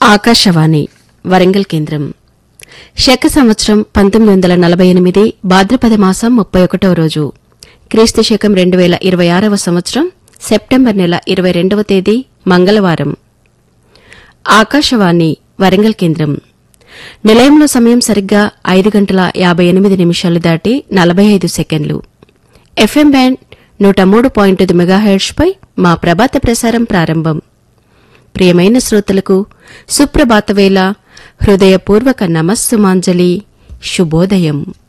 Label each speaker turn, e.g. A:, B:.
A: ఆకాశవాణి వరంగల్ కేంద్రం శక సంవత్సరం పంతొమ్మిది వందల నలభై ఎనిమిది భాద్రపద మాసం ముప్పై ఒకటవ రోజు క్రీస్తు శకం రెండు వేల ఇరవై ఆరవ సంవత్సరం సెప్టెంబర్ నెల ఇరవై రెండవ తేదీ మంగళవారం ఆకాశవాణి వరంగల్ కేంద్రం నిలయంలో సమయం సరిగ్గా ఐదు గంటల యాబై ఎనిమిది నిమిషాలు దాటి నలభై ఐదు సెకండ్లు ఎఫ్ఎం బ్యాండ్ నూట మూడు పాయింట్ ఐదు మెగాహెర్ట్స్పై మా ప్రభాత ప్రసారం ప్రారంభం ప్రియమైన శ్రోతలకు సుప్రభాత వేళ హృదయపూర్వక నమస్సుమాంజలి శుభోదయం